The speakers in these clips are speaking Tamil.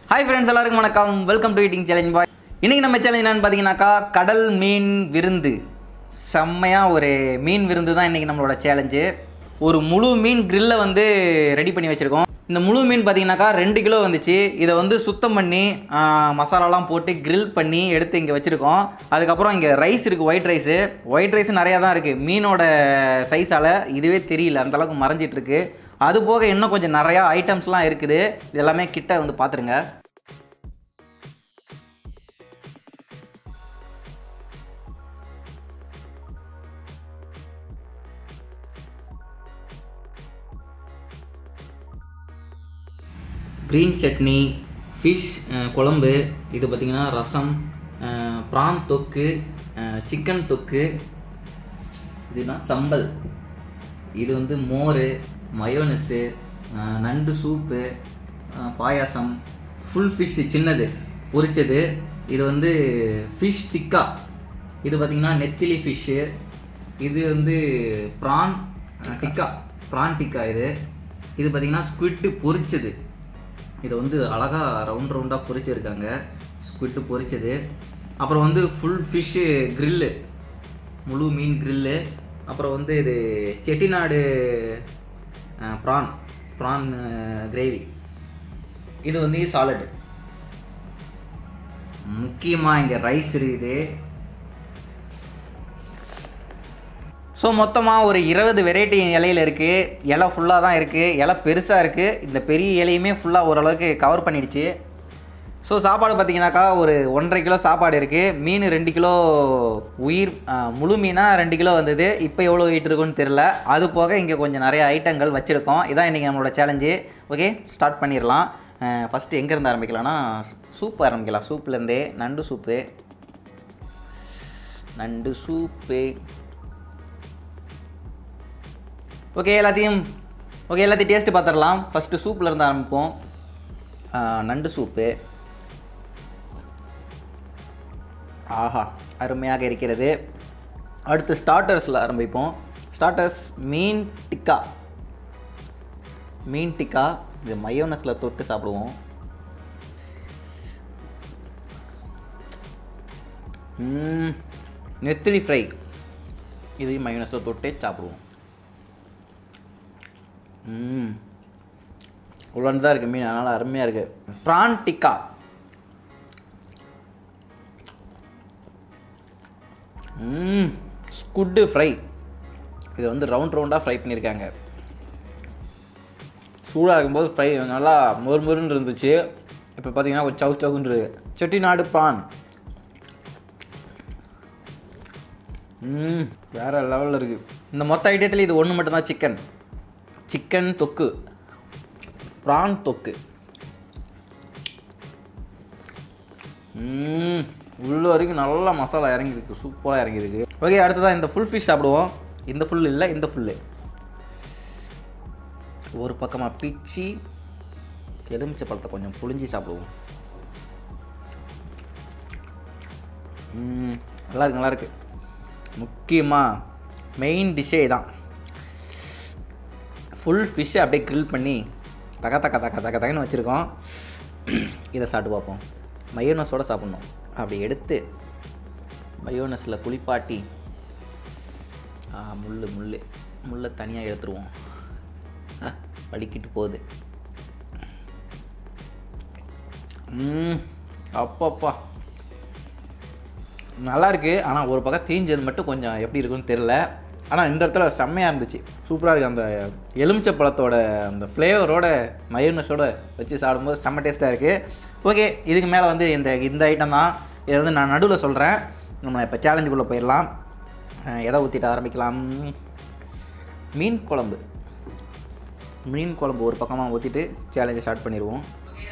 ஹாய் ஃப்ரெண்ட்ஸ் எல்லாருக்கும் வணக்கம் வெல்கம் டு ஈட்டிங் சேலஞ்ச் பாய் இன்றைக்கி நம்ம சேலஞ்ச் என்னன்னு பார்த்தீங்கன்னாக்கா கடல் மீன் விருந்து செம்மையாக ஒரு மீன் விருந்து தான் இன்றைக்கி நம்மளோட சேலஞ்சு ஒரு முழு மீன் கிரில்லை வந்து ரெடி பண்ணி வச்சுருக்கோம் இந்த முழு மீன் பார்த்தீங்கன்னாக்கா ரெண்டு கிலோ வந்துச்சு இதை வந்து சுத்தம் பண்ணி ஆ, மசாலாலாம் போட்டு grill பண்ணி எடுத்து இங்கே வச்சுருக்கோம் அதுக்கப்புறம் இங்கே ரைஸ் இருக்குது ஒயிட் ரைஸு ஒயிட் ரைஸ் நிறையா தான் இருக்குது மீனோட சைஸால் இதுவே தெரியல அந்த அளவுக்கு மறைஞ்சிட்டு இருக்கு அது போக இன்னும் கொஞ்சம் நிறையா ஐட்டம்ஸ்லாம் இருக்குது இது எல்லாமே கிட்ட வந்து பார்த்துருங்க க்ரீன் சட்னி ஃபிஷ் குழம்பு இது பார்த்திங்கன்னா ரசம் ப்ரான் தொக்கு சிக்கன் தொக்கு இதுனா சம்பல் இது வந்து மோர் மயோனஸு நண்டு சூப்பு அஹ், பாயாசம் ஃபுல் ஃபிஷ் சின்னது பொரிச்சது இது வந்து ஃபிஷ் டிக்கா இது பார்த்திங்கன்னா நெத்திலி ஃபிஷ்ஷு இது வந்து ப்ரான் டிக்கா ப்ரான் டிக்கா இது இது பார்த்திங்கன்னா ஸ்குவிட்டு பொரிச்சது இதை வந்து அழகாக ரவுண்ட் ரவுண்டாக பொரிச்சிருக்காங்க ஸ்குவிட்டு பொரிச்சது அப்புறம் வந்து ஃபுல் ஃபிஷ்ஷு கிரில்லு முழு மீன் கிரில்லு அப்புறம் வந்து இது செட்டிநாடு ப்ரான் ப்ரான் கிரேவி இது வந்து சாலடு முக்கியமாக இங்கே ரைஸ் இருக்குது ஸோ மொத்தமாக ஒரு இருபது வெரைட்டி இலையில் இருக்குது இலை ஃபுல்லாக தான் இருக்குது இலை பெருசாக இருக்குது இந்த பெரிய இலையுமே ஃபுல்லாக ஓரளவுக்கு கவர் பண்ணிடுச்சு ஸோ சாப்பாடு பார்த்தீங்கன்னாக்கா ஒரு ஒன்றரை கிலோ சாப்பாடு இருக்குது மீன் ரெண்டு கிலோ உயிர் ஆ, முழு மீனாக ரெண்டு கிலோ வந்தது இப்போ எவ்வளோ வெயிட் இருக்குன்னு தெரில அது போக இங்கே கொஞ்சம் நிறைய ஐட்டங்கள் வச்சுருக்கோம் இதான் இன்றைக்கி நம்மளோட சேலஞ்சு ஓகே ஸ்டார்ட் பண்ணிடலாம் ஃபஸ்ட்டு எங்கேருந்து ஆரம்பிக்கலாம்னா சூப் ஆரம்பிக்கலாம் சூப்லேருந்தே நண்டு சூப்பு நண்டு சூப்பு ஓகே எல்லாத்தையும் ஓகே எல்லாத்தையும் டேஸ்ட்டு பார்த்துடலாம் ஃபஸ்ட்டு சூப்பில் இருந்து ஆரம்பிப்போம் ஆ, நண்டு சூப்பு ஆஹா அருமையாக இருக்கிறது அடுத்து ஸ்டார்டர்ஸில் ஆரம்பிப்போம் ஸ்டார்டர்ஸ் மீன் டிக்கா மீன் டிக்கா இது மயோனஸில் தொட்டு சாப்பிடுவோம் ம், நெத்திலி ஃப்ரை இதையும் மயோனஸில் தொட்டே சாப்பிடுவோம் ம் உள்ள தான் இருக்குது மீன் அதனால் அருமையாக இருக்குது ப்ரான் டிக்கா ம் ஸ்குட்டு ஃப்ரை இது வந்து ரவுண்ட் ரவுண்டாக ஃப்ரை பண்ணியிருக்காங்க சூடாக இருக்கும்போது ஃப்ரை நல்லா மொறு மொறுன்னு இருந்துச்சு இப்போ பார்த்தீங்கன்னா ஒரு சவு சவுக்குன்னு இருக்கு செட்டிநாடு ப்ரான் ம் வேறு லெவலில் இருக்குது இந்த மொத்த ஐட்டத்தில் இது ஒன்று மட்டும்தான் சிக்கன் சிக்கன் தொக்கு ப்ரான் தொக்கு ம் உள்ள வரைக்கும் நல்லா மசாலா இறங்கியிருக்கு சூப்பராக இறங்கியிருக்கு ஓகே அடுத்ததான் இந்த ஃபுல் ஃபிஷ் சாப்பிடுவோம் இந்த ஃபுல் இல்லை இந்த ஃபுல்லு ஒரு பக்கமாக பிச்சு எலுமிச்சை பழத்தை கொஞ்சம் புளிஞ்சி சாப்பிடுவோம் ம் நல்லா இருக்கு நல்லா இருக்கு முக்கியமாக மெயின் டிஷ்ஷே தான் ஃபுல் ஃபிஷ்ஷை அப்படியே grill பண்ணி தக தக்க தக்க தக்க தகன்னு வச்சுருக்கோம் இதை சாப்பிட்டு பார்ப்போம் மயோனஸோடு சாப்பிட்ணும் அப்படி எடுத்து மயோனஸில் குளிப்பாட்டி ஆ, முள்ளு முள்ளு முள்ளை தனியாக எடுத்துருவோம் ஆ, வலிக்கிட்டு போகுது ம் அப்பப்பா நல்லா இருக்கு ஆனால் ஒரு பக்கம் தீஞ்சது மட்டும் கொஞ்சம் எப்படி இருக்குன்னு தெரில ஆனால் இந்த இடத்துல செம்மையாக இருந்துச்சு சூப்பராக இருக்குது அந்த எலுமிச்சை பழத்தோட அந்த ஃப்ளேவரோட மயோனஸோட வச்சு சாப்பிடும்போது செம்ம டேஸ்ட்டாக இருக்குது ஓகே இதுக்கு மேலே வந்து இந்த இந்த ஐட்டம் தான் இதை வந்து நான் நடுவில் சொல்கிறேன் நம்ம இப்போ சேலஞ்சுக்குள்ளே போயிடலாம் அஹ் எதை ஊற்றிட்டு ஆரம்பிக்கலாம் மீன் குழம்பு மீன் குழம்பு ஒரு பக்கமாக ஊற்றிட்டு சேலஞ்சை ஸ்டார்ட் பண்ணிடுவோம்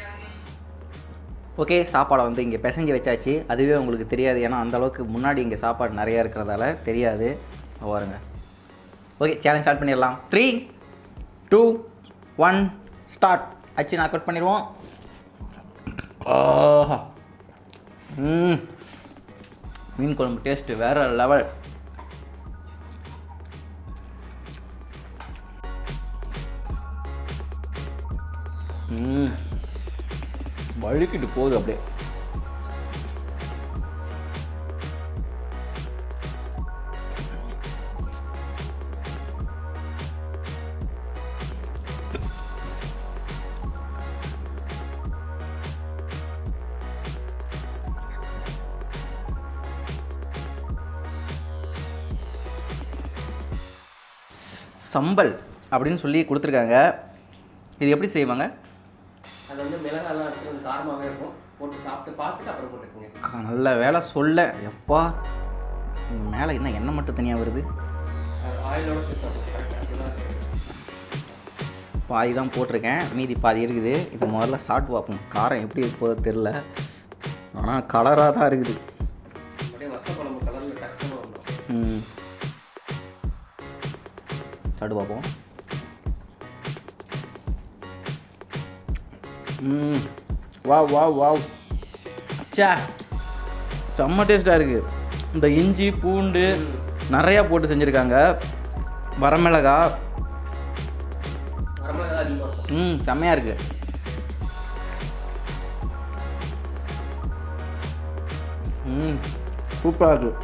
ஓகே சாப்பாடை வந்து இங்கே பிசைஞ்சு வச்சாச்சு அதுவே உங்களுக்கு தெரியாது ஏன்னா அந்த அளவுக்கு முன்னாடி இங்கே சாப்பாடு நிறையா இருக்கிறதால தெரியாது பாருங்க ஓகே சேலஞ்ச் ஸ்டார்ட் பண்ணிடலாம் த்ரீ டூ ஒன் ஸ்டார்ட் ஆச்சு நான் கட் பண்ணிடுவோம் ஆஹா ம் மீன் குழம்பு டேஸ்ட்டு வேறு லெவல் ம் வழுக்கிட்டு போகுது அப்படியே சம்பல் அப்படின்னு சொல்லி கொடுத்துருக்காங்க இது எப்படி செய்வாங்க அது வந்து மிளகாலாம் அரைச்சி கொஞ்சம் காரமாகவே இருக்கும் போட்டு சாப்பிட்டு பார்த்துட்டு அப்புறம் போட்டுக்கோங்க க- நல்ல வேலை சொல்ல எப்பா இங்கே மேலே என்ன எண்ணெய் மட்டும் தனியாக வருது ஆயிலோட சேர்த்து கரெக்டாக அப்படிதான் பாதி தான் போட்டிருக்கேன் மீதி பாதி இருக்குது இது முதல்ல சாப்பிட்டு பார்ப்போம் காரம் எப்படி இருப்பதோ தெரில ஆனால் கலராக தான் இருக்குது அப்படியே வத்த குழம்பு கலரில் டக்குன்னு வந்துடும் ம் சாப்பிட்டு பார்ப்போம் ம் வா வா வாவ் சே செம்ம டேஸ்ட்டாக இருக்குது இந்த இஞ்சி பூண்டு நிறையா போட்டு செஞ்சுருக்காங்க வரமிளகா வரமிளகா அதிகமாக இருக்கும் ம் செம்மையாக இருக்குது ம் சூப்பராக இருக்குது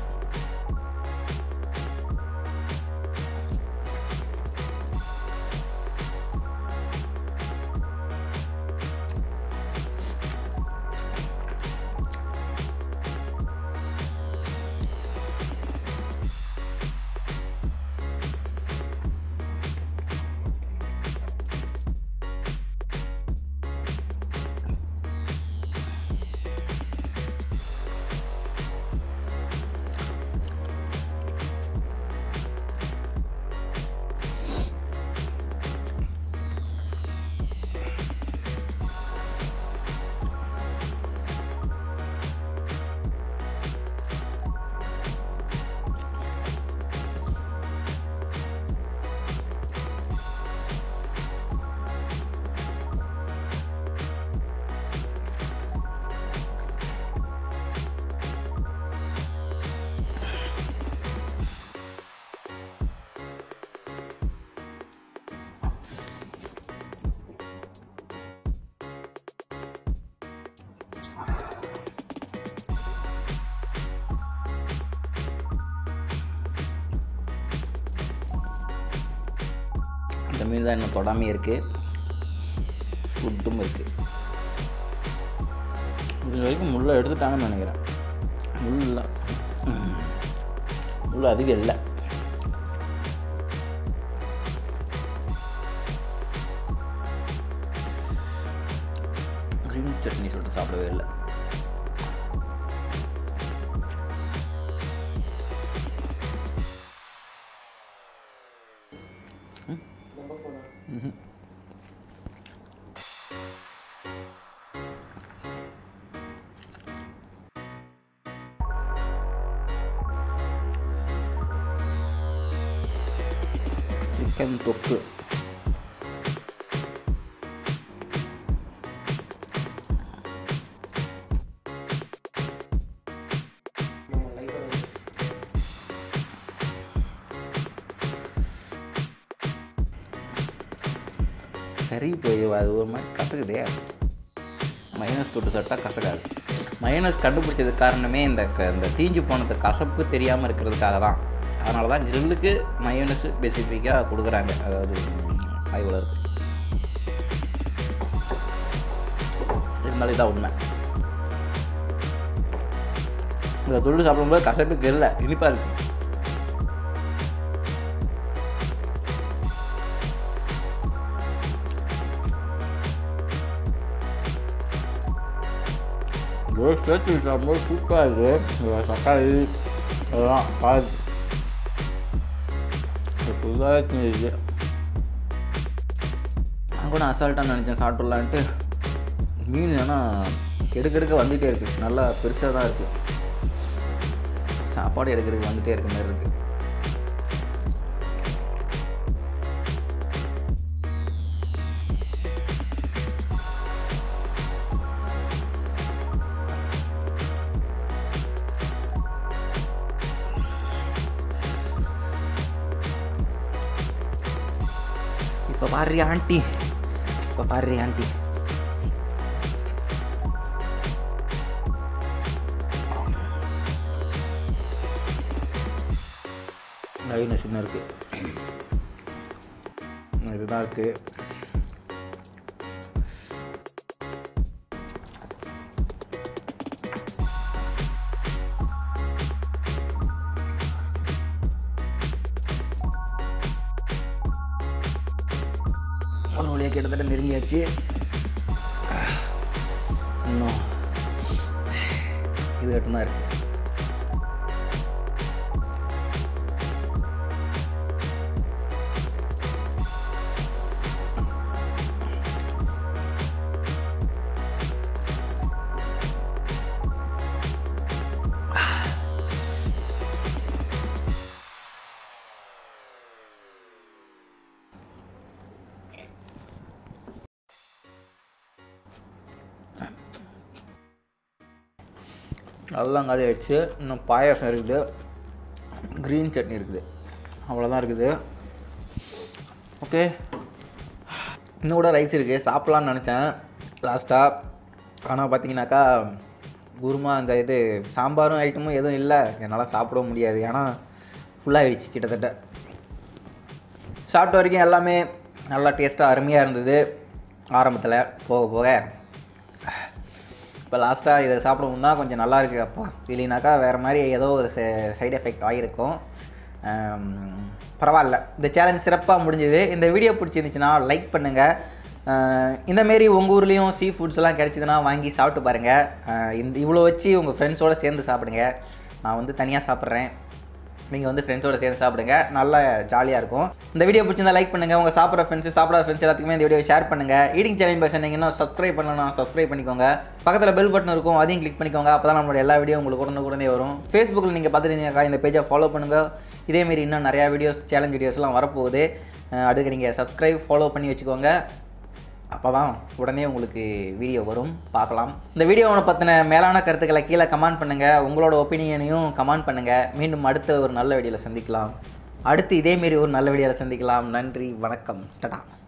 இந்த மீன் தான் இன்னும் தொடாமே இருக்குது ஃபுட்டும் இருக்குது இது வரைக்கும் முள்ளை எடுத்துட்டாங்கன்னு நினைக்கிறேன் முள்ள ம். முள் அதிகம் இல்லை க்ரீன் சட்னி சொல்லிட்டு சாப்பிடவே இல்லை நம்ம போகலாம் சிக்கன் தொக்கு நம்ம லைட்டாக கறி போய் அது ஒரு மாதிரி கசக்குதே மைனஸ் தொட்டு சாப்பிட்டா கசக்காது மைனஸ் கண்டுபிடிச்சதுக்கு காரணமே இந்த க- இந்த தீஞ்சு போனது கசப்பு தெரியாமல் இருக்கிறதுக்காக தான் அதனால தான் கிரில்லுக்கு மயோனஸ் ஸ்பெசிஃபிக்காக கொடுக்குறாங்க அதாவது ஆய்வாளர் இருந்தாலும் இதான் உண்மை இந்த தொழில் சாப்பிடும்போது கசப்பு தெரியல இனிப்பாக இருக்கு ரோஸ் சேர்த்து சாப்பிடும்போது சூப்பராக இருக்குது தக்காளி அதெல்லாம் பாது ஃபுல்லாக இருக்குது நான் கூட அசால்ட்டாக நினச்சேன் சாப்பிட்லான்ட்டு மீன் ஆனால் எடுக்கெடுக்க வந்துகிட்டே இருக்குது நல்லா பெருசாக தான் இருக்குது சாப்பாடு எடுக்கிறதுக்கு வந்துகிட்டே இருக்க மாதிரி இருக்குது இப்போ பாரு ஆண்டி இப்போ பாரு ஆண்டி ஐநூறு சின்ன இருக்குது இதுதான் இருக்குது ஒரு வழியாக கிட்டத்தட்ட நெருங்கியாச்சு இன்னும் இது கட்டும் தான் இருக்கு எல்லாம் காலி ஆயிடுச்சு இன்னும் பாயாசம் இருக்குது க்ரீன் சட்னி இருக்குது அவ்வளோதான் இருக்குது ஓகே இன்னும் கூட ரைஸ் இருக்குது சாப்பிட்லான்னு நினச்சேன் லாஸ்ட்டாக ஆனால் பார்த்தீங்கன்னாக்கா குருமா அந்த இது சாம்பாரும் ஐட்டமும் எதுவும் இல்லை என்னால் சாப்பிடவும் முடியாது ஏன்னா ஃபுல்லாகிடுச்சு கிட்டத்தட்ட சாப்பிட்ட வரைக்கும் எல்லாமே நல்லா டேஸ்ட்டாக அருமையாக இருந்தது ஆரம்பத்தில் போக போக இப்போ லாஸ்ட்டாக இதை சாப்பிடவும் தான் கொஞ்சம் நல்லா இருக்கு அப்பா இல்லைனாக்கா வேறு மாதிரி ஏதோ ஒரு சைடு எஃபெக்ட் ஆகிருக்கும் ஆம், பரவாயில்ல இந்த சேலஞ்ச் சிறப்பாக முடிஞ்சுது இந்த வீடியோ பிடிச்சிருந்துச்சுன்னா லைக் பண்ணுங்கள் இந்தமாரி உங்கள் ஊர்லேயும் சீ ஃபுட்ஸ்லாம் கிடச்சிதுன்னா வாங்கி சாப்பிட்டு பாருங்கள் இந்த இவ்வளோ வச்சு உங்கள் ஃப்ரெண்ட்ஸோடு சேர்ந்து சாப்பிடுங்க நான் வந்து தனியாக சாப்பிட்றேன் நீங்கள் வந்து ஃப்ரெண்ட்ஸோட சேர்ந்து சாப்பிடுங்க நல்லா ஜாலியாக இருக்கும் இந்த வீடியோ பிடிச்சிருந்தா லைக் பண்ணுங்கள் உங்கள் சாப்பிட்ற ஃப்ரெண்ட்ஸ் சாப்பிடாத ஃப்ரெண்ட்ஸ் எல்லாத்துக்குமே இந்த வீடியோ ஷேர் பண்ணுங்கள் ஈடிங் சேனல் பேச நீங்கள் சப்ஸ்கிரைப் பண்ணலாம் சப்ஸ்கிரைப் பண்ணிக்கோங்க பக்கத்தில் பெல் பட்டன் இருக்கும் அதையும் கிளிக் பண்ணிக்கோங்க அப்போ தான் நம்மளோட எல்லா வீடியோ உங்களுக்கு உடனே வரும் ஃபேஸ்புக்கில் நீங்கள் பார்த்துருந்தீங்கக்கா இந்த பேஜை ஃபாலோ பண்ணுங்கள் இதேமாரி இன்னும் நிறையா வீடியோஸ் சேலஞ்ச் வீடியோஸ்லாம் வரப்போகுது அஹ் அதுக்கு நீங்கள் சப்ஸ்கிரைப் ஃபாலோ பண்ணி வச்சுக்கோங்க அப்போ தான் உடனே உங்களுக்கு வீடியோ வரும் பார்க்கலாம் இந்த வீடியோவை பற்றின மேலான கருத்துக்களை கீழே கமெண்ட் பண்ணுங்கள் உங்களோட ஒப்பீனியனையும் கமெண்ட் பண்ணுங்கள் மீண்டும் அடுத்த ஒரு நல்ல வீடியோவில் சந்திக்கலாம் அடுத்து இதேமாரி ஒரு நல்ல வீடியோவில் சந்திக்கலாம் நன்றி வணக்கம் டடா